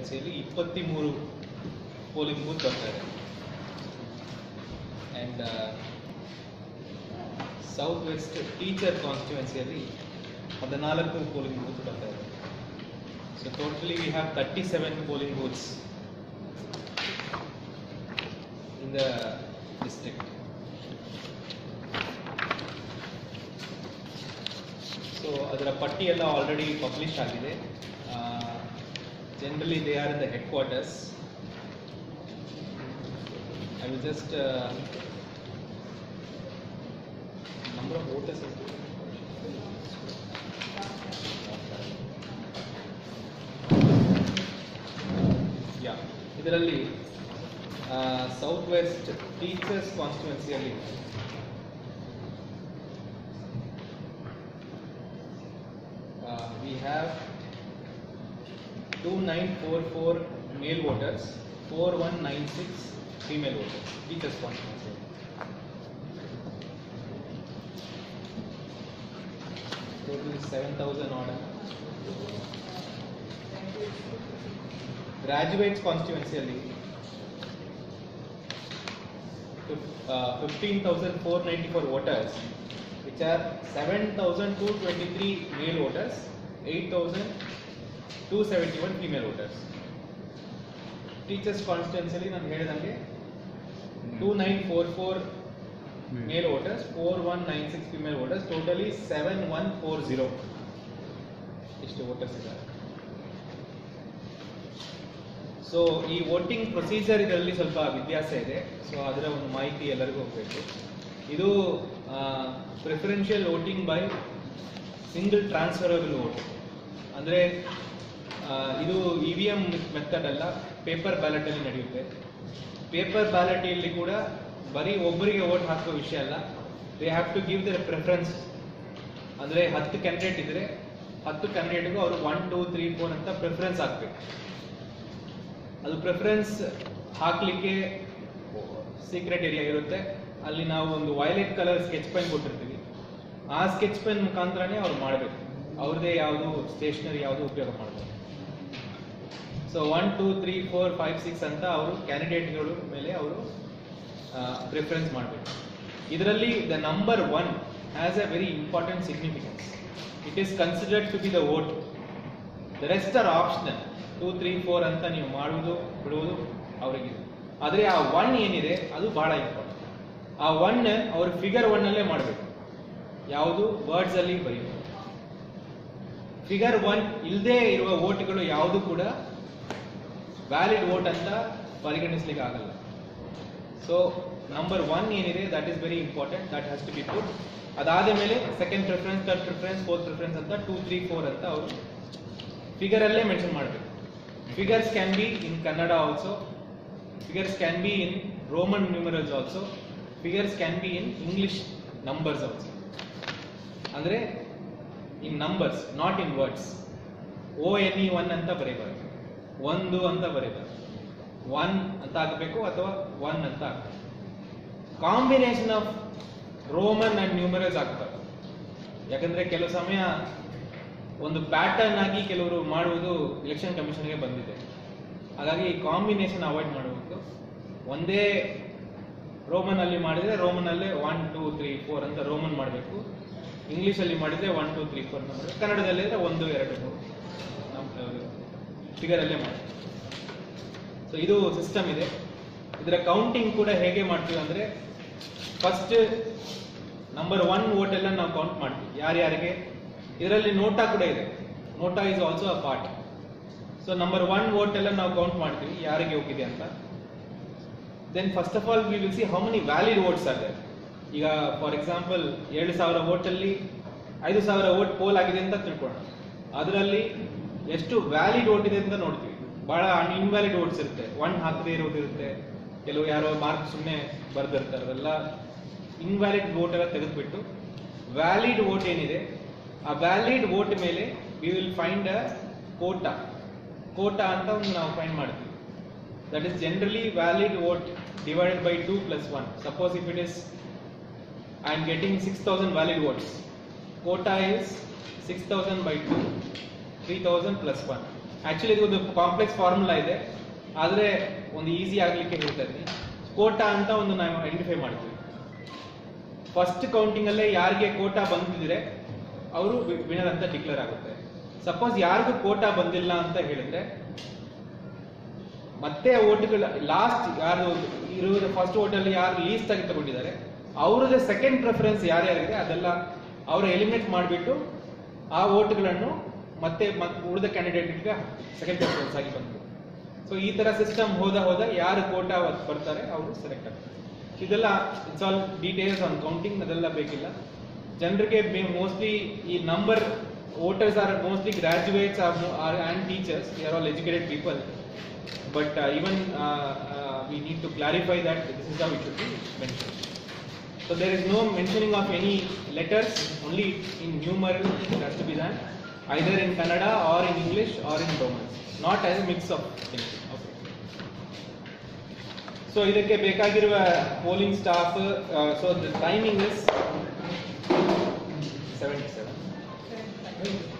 ಕಾನ್ಸ್ಟಿಟ್ಯೂನ್ಸಿಯಲ್ಲಿ ಇಪ್ಪತ್ತ್ಮೂರು polling booth ಬರ್ತಾರೆ and south west teacher ಕಾನ್ಸ್ಟಿಟ್ಯೂನ್ಸಿಯಲ್ಲಿ ಹದಿನಾಲ್ಕು ಪೋಲಿಂಗ್ ಬೂತ್ ಬರ್ತಾ ಇದೆ so totally we have thirty seven polling booths in the district so ಅದರ ಪಟ್ಟಿ ಎಲ್ಲ ಆಲ್ರೆಡಿ ಪಬ್ಲಿಷ್ ಆಗಿದೆ generally they are in the headquarters I will just number of voters ಯಾ ಇದರಲ್ಲಿ ಸೌತ್ ವೆಸ್ಟ್ ಟೀಚರ್ಸ್ ಕಾನ್ಸ್ಟಿಟ್ಯೂನ್ಸಿಯಲ್ಲಿ we have two nine four four male voters four one nine six female voters teachers constituency total seven thousand order graduates ಕಾನ್ಸ್ಟಿಟ್ಯೂನ್ಸಿಯಲ್ಲಿ fifteen thousand four ninety four voters which are seven thousand two twenty three male voters eight thousand two seventy one female voters teachers ಕಾನ್ಸ್ಟಿಟ್ಯೂನ್ಸಿಯಲ್ಲಿ ನಾನು ಹೇಳಿದಂಗೆ two nine four four male voters four one nine six female voters totally seven one four zero ಇಷ್ಟು voters ಇದ್ದಾರೆ so ಈ voting procedure ಇದರಲ್ಲಿ ಸ್ವಲ್ಪ ವ್ಯತ್ಯಾಸ ಇದೆ ಸೊ ಅದರ ಒಂದು ಮಾಹಿತಿ ಎಲ್ಲರಿಗೂ ಹೋಗಬೇಕು ಇದು preferential voting by single transferable vote ಅಂದರೆ ಇದು ಇ ವಿ ಎಮ್ ಮೆಥಡ್ ಅಲ್ಲ ಪೇಪರ್ ಬ್ಯಾಲೆಟಲ್ಲಿ ನಡೆಯುತ್ತೆ ಪೇಪರ್ ಬ್ಯಾಲೆಟಲ್ಲಿ ಕೂಡ ಬರೀ ಒಬ್ಬರಿಗೆ ವೋಟ್ ಹಾಕುವ ವಿಷಯ ಅಲ್ಲ they have to give their preference ಅಂದರೆ ಹತ್ತು ಕ್ಯಾಂಡಿಡೇಟ್ ಇದ್ರೆ ಹತ್ತು ಕ್ಯಾಂಡಿಡೇಟ್ಗೂ ಅವರು ಒನ್ ಟೂ ತ್ರೀ ಫೋರ್ ಅಂತ ಪ್ರಿಫರೆನ್ಸ್ ಹಾಕ್ಬೇಕು ಅದು ಪ್ರಿಫರೆನ್ಸ್ ಹಾಕ್ಲಿಕ್ಕೆ ಸೀಕ್ರೆಟ್ ಏರಿಯಾ ಇರುತ್ತೆ ಅಲ್ಲಿ ನಾವು ಒಂದು ವೈಲೆಟ್ ಕಲರ್ ಸ್ಕೆಚ್ ಪೆನ್ ಕೊಟ್ಟಿರ್ತೀವಿ ಆ ಸ್ಕೆಚ್ ಪೆನ್ ಮುಖಾಂತರನೇ ಅವ್ರು ಮಾಡಬೇಕು ಅವ್ರದ್ದೇ ಯಾವುದು ಸ್ಟೇಷನರಿ ಯಾವುದು ಉಪಯೋಗ ಮಾಡಬೇಕು so one two three four five six ಅಂತ ಅವರು ಕ್ಯಾಂಡಿಡೇಟ್ಗಳು ಮೇಲೆ ಅವರು ಪ್ರಿಫರೆನ್ಸ್ ಮಾಡಬೇಕು ಇದರಲ್ಲಿ the number one has a very important significance it is considered to be the vote the rest are optional two three four ಅಂತ ನೀವು ಮಾಡುವುದು ಬಿಡುವುದು ಅವರಿಗೆ ಆದರೆ ಆ ಒನ್ ಏನಿದೆ ಅದು ಬಹಳ ಇಂಪಾರ್ಟೆಂಟ್ ಆ ಒನ್ ಅವ್ರ ಫಿಗರ್ ಒನ್ ಅಲ್ಲೇ ಮಾಡಬೇಕು ಯಾವುದು ವರ್ಡ್ಸ್ ಅಲ್ಲಿ ಬರೆಯುವುದು ಫಿಗರ್ ಒನ್ ಇಲ್ಲದೆ ಇರುವ ವೋಟ್ಗಳು ಯಾವುದು ಕೂಡ ವ್ಯಾಲಿಡ್ ವೋಟ್ ಅಂತ ಪರಿಗಣಿಸ್ಲಿಕ್ಕೆ ಆಗಲ್ಲ ಸೊ ನಂಬರ್ ಒನ್ ಏನಿದೆ that is very important that has to be put ಅದಾದ ಮೇಲೆ second preference third preference fourth preference ಅಂತ ಟೂ ತ್ರೀ ಫೋರ್ ಅಂತ ಅವರು ಫಿಗರ್ ಅಲ್ಲೇ ಮೆನ್ಷನ್ ಮಾಡಬೇಕು figures can be in Kannada also figures can be in Roman numerals also figures can be in English numbers also ಅಂದರೆ in numbers not in words O N E one ಅಂತ ಬರೀಬಾರ್ದು ಒಂದು ಅಂತ ಬರೀಬಾರ್ದು one ಅಂತ ಹಾಕಬೇಕು ಅಥವಾ ಒನ್ ಅಂತ ಹಾಕಬೇಕು combination of Roman and numerals ಹಾಕ್ಬಾರ್ದು ಯಾಕಂದ್ರೆ ಕೆಲವು ಸಮಯ ಒಂದು ಪ್ಯಾಟರ್ನ್ ಆಗಿ ಕೆಲವರು ಮಾಡುವುದು ಎಲೆಕ್ಷನ್ ಕಮಿಷನ್ಗೆ ಬಂದಿದೆ ಹಾಗಾಗಿ ಕಾಂಬಿನೇಷನ್ ಅವಾಯ್ಡ್ ಮಾಡಬೇಕು ಒಂದೇ ರೋಮನ್ ಅಲ್ಲಿ ಮಾಡಿದ್ರೆ ರೋಮನ್ ಅಲ್ಲೇ ಒನ್ ಟೂ ತ್ರೀ ಫೋರ್ ಅಂತ ರೋಮನ್ ಮಾಡಬೇಕು ಇಂಗ್ಲಿಷ್ ಅಲ್ಲಿ ಮಾಡಿದ್ರೆ ಒನ್ ಟೂ ತ್ರೀ ಫೋರ್ ಅಂತ ಮಾಡಬೇಕು ಕನ್ನಡದಲ್ಲಿ ಇದ್ರೆ ಒಂದು ಎರಡು ಮೂರು ಫಿಗರ್ ಅಲ್ಲೇ ಮಾಡಿ ಸೊ ಇದು ಸಿಸ್ಟಮ್ ಇದೆ ಇದರ ಕೌಂಟಿಂಗ್ ಕೂಡ ಹೇಗೆ ಮಾಡ್ತೀವಿ ಅಂದ್ರೆ ಫಸ್ಟ್ ನಂಬರ್ ಒನ್ ವೋಟ್ ಎಲ್ಲ ನಾವು ಕೌಂಟ್ ಮಾಡ್ತೀವಿ ಯಾರ್ಯಾರಿಗೆ ಇದರಲ್ಲಿ ನೋಟಾ ಕೂಡ ಇದೆ NOTA is also a part so number one vote ಎಲ್ಲ ನಾವು ಕೌಂಟ್ ಮಾಡ್ತೀವಿ ಯಾರಿಗೆ ಹೋಗಿದೆ ಅಂತ then first of all we will see how many valid votes are ಈಗ ಫಾರ್ ಎಕ್ಸಾಂಪಲ್ ಎರಡು ಸಾವಿರ vote ಅಲ್ಲಿ ಐದು ಸಾವಿರ ವೋಟ್ ಪೋಲ್ ಆಗಿದೆ ಅಂತ ತಿಳ್ಕೊಳ್ಳೋಣ ಅದರಲ್ಲಿ ಎಷ್ಟು ವ್ಯಾಲಿಡ್ ವೋಟ್ ಇದೆ ಅಂತ ನೋಡ್ತೀವಿ ಬಹಳ ಇನ್ವ್ಯಾಲಿಡ್ ವೋಟ್ಸ್ ಇರುತ್ತೆ ಒನ್ ಹಾಕದೇ ಇರೋದಿರುತ್ತೆ ಕೆಲವು ಯಾರೋ ಮಾರ್ಕ್ ಸುಮ್ಮನೆ ಬರ್ದಿರ್ತಾರೆ ಅದೆಲ್ಲ ಇನ್ವ್ಯಾಲಿಡ್ ವೋಟ್ ಎಲ್ಲ ತೆಗೆದುಬಿಟ್ಟು ವ್ಯಾಲಿಡ್ ವೋಟ್ ಏನಿದೆ ಆ ವ್ಯಾಲಿಡ್ ವೋಟ್ ಮೇಲೆ we will find a quota quota ಅಂತ ಒಂದು ನಾವು ಫೈಂಡ್ ಮಾಡ್ತೀವಿ that is generally valid vote divided by two plus one suppose if it is I am getting six thousand valid votes quota is six thousand by two three thousand plus one actually ಇದು ಒಂದು complex formula ಇದೆ ಆದರೆ ಒಂದು easy ಆಗ್ಲಿಕ್ಕೆ ಹೇಳ್ತಾ ಇದ್ದೀನಿ ಕೋಟಾ ಅಂತ ಒಂದು ನಾವು ಐಡೆಂಟಿಫೈ ಮಾಡ್ತೀವಿ ಫಸ್ಟ್ ಕೌಂಟಿಂಗ್ ಅಲ್ಲೇ ಯಾರಿಗೆ ಕೋಟಾ ಬಂದಿದ್ರೆ ಅವರು ವಿನರ್ ಅಂತ ಡಿಕ್ಲೇರ್ ಆಗುತ್ತೆ ಸಪೋಸ್ ಯಾರಿಗೂ ಕೋಟಾ ಬಂದಿಲ್ಲ ಅಂತ ಹೇಳಿದ್ರೆ ಮತ್ತೆ ಓಟ್ಗಳ ಲಾಸ್ಟ್ ಯಾರು ಇರುವುದು ಫಸ್ಟ್ ಓಟಲ್ಲಿ ಯಾರು ಲೀಸ್ಟ್ ಆಗಿ ತಗೊಂಡಿದ್ದಾರೆ ಅವ್ರದ್ದು ಸೆಕೆಂಡ್ ಪ್ರಿಫರೆನ್ಸ್ ಯಾರ್ಯಾರಿದೆ ಅದೆಲ್ಲ ಅವರು ಎಲಿಮಿನೇಟ್ ಮಾಡಿಬಿಟ್ಟು ಆ ಓಟ್ಗಳನ್ನು ಮತ್ತೆ ಮತ್- ಉಳಿದ ಕ್ಯಾಂಡಿಡೇಟ್ಗೆ ಸೆಕೆಂಡ್ ಪ್ರಿಫರೆನ್ಸ್ ಆಗಿ ಬಂತು ಸೊ ಈ ತರ ಸಿಸ್ಟಮ್ ಹೋದ ಹೋದ ಯಾರು ಕೋಟಾ ಬರ್ತಾರೆ ಅವರು ಸೆಲೆಕ್ಟ್ ಆಗ್ತಾರೆ ಇದೆಲ್ಲ it's all details on counting ಅದೆಲ್ಲ ಬೇಕಿಲ್ಲ ಜನರಿಗೆ ಮೋಸ್ಟ್ಲಿ ಈ number voters are mostly graduates are and teachers are all educated people but uh, even uh, uh, we need to clarify that this is how it should be mentioned. So there is no mentioning of any letters, only in numeral it has to be done, either in Kannada or in English or in Romans, not as a mix of things. Okay. So ಇದಕ್ಕೆ ಬೇಕಾಗಿರುವ polling staff so the timing is seventy seven